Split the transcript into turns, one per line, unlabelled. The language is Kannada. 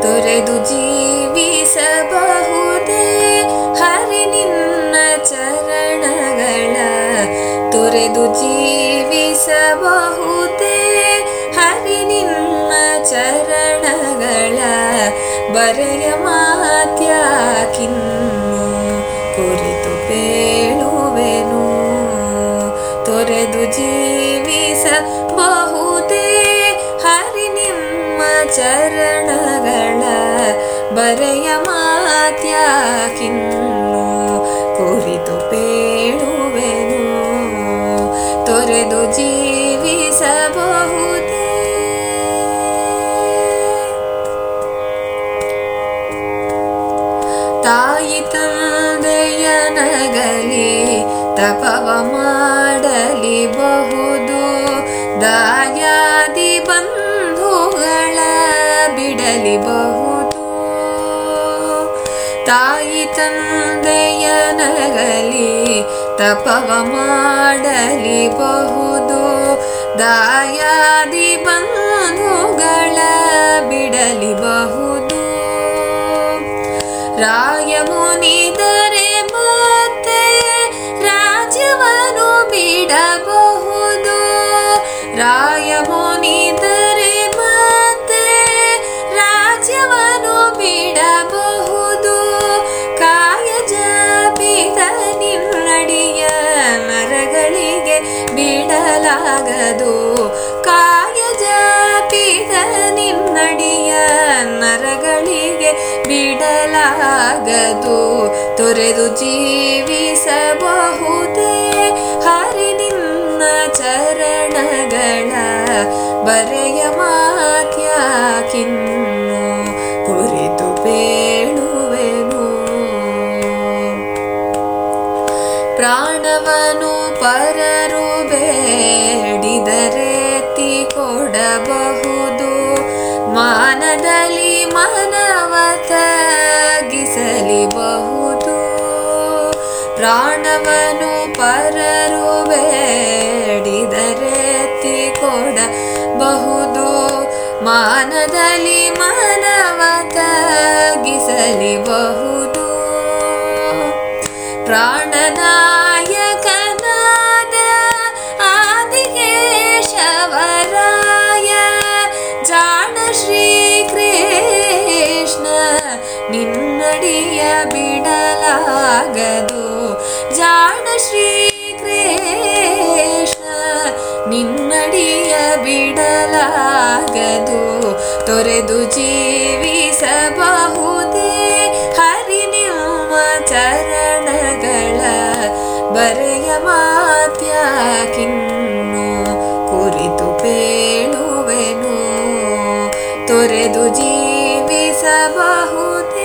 ತೊರೆದು ಜೀವಿಸಬಹುದೇ ಹರಿ ನಿನ್ನ ಚರಣಗಳ ತೊರೆದು ಜೀವಿಸಬಹುದೇ ಹರಿ ನಿನ್ನ ಚರಣಗಳ ಬರೆಯ ಮಾತ್ಯಾಕಿನ್ನು ಕುರಿತು ಪೇಳುವೆನು ತೊರೆದು ಜೀವಿಸಬಹುದೇ ಹರಿ ನಿಮ್ಮ ಚರಣಗಳ ಬರೆಯ ಮಾತ್ಯಾಕಿನ್ನು ಕುರಿತು ಪೇಳುವೆನು ತೊರೆದು ಜೀವಿಸಬಹುದೇ ತಾಯಿ ತಂದೆಯನಗಲಿ ತಪವ ಮಾಡಲಿ ಬಹುದು ದಾಯಾದಿ ಬಂಧುಗಳ ಬಿಡಲಿ ಬಹುದು ತಾಯಿ ತಂದೆಯನಗಲಿ ತಪವ ಮಾಡಲಿ ಬಹುದು ದಾಯಾದಿ ಬಂಧುಗಳ ಬಿಡಲಿ ಬಹುದು ರಾಯ ಮುನಿದರೆ ಮತ್ತೆ ರಾಜ್ಯವನ್ನು ಬಿಡಬಹುದು ರಾಯ ಮುನಿದರೆ ಮತ್ತೆ ರಾಜ್ಯವನ್ನು ಬಿಡಬಹುದು ಕಾಯ ಜಪಿದ ನಿನ್ನಡಿಯ ಮರಗಳಿಗೆ ಬಿಡಲಾಗದು ಕಾಯ ಜಪಿದ ನಿನ್ನಡಿಯ ನರಗಳಿಗೆ ಬಿಡಲಾಗದು ತೊರೆದು ಜೀವಿಸಬಹುದೇ ಹರಿ ನಿನ್ನ ಚರಣಗಳ ಬರೆಯ ಮಾತ್ಯಾಕಿನ್ನು ಕುರಿತು ಪೇಳುವೆನು ಪ್ರಾಣವನು ಪರರು ಬೇಡಿದರೆತ್ತಿ ಕೊಡಬಹುದು ಮಾನದಲ್ಲಿ ಮನವ ತಗ್ಗಿಸಲಿಬಹುದು ಪ್ರಾಣವನು ಪರರು ಬೇಡಿದರೆತ್ತಿ ಕೊಡಬಹುದು ಮಾನದಲ್ಲಿ ಮನವ ತಗ್ಗಿಸಲಿಬಹುದು ಪ್ರಾಣನಾಯಕನಾದ ಆದಿಕೇಶವರಾಯ ಜಾಣ ಶ್ರೀಕೃಷ್ಣ ನಿನ್ನಡಿಯ ಬಿಡಲಾಗದು ಜಾಣ ಶ್ರೀಕೃಷ್ಣ ನಿನ್ನಡಿಯ ಬಿಡಲಾಗದು ತೊರೆದು ಜೀವಿಸಬಹುದೇ ಹರಿ ನಿಮ್ಮ ಚರಣಗಳ ಬರೆಯ ಮಾತ್ಯಾಕಿನ್ನು ಕುರಿತು ಪೇಳುವೆನು ತೊರೆದು ಜೀವಿಸಬಹುದೇ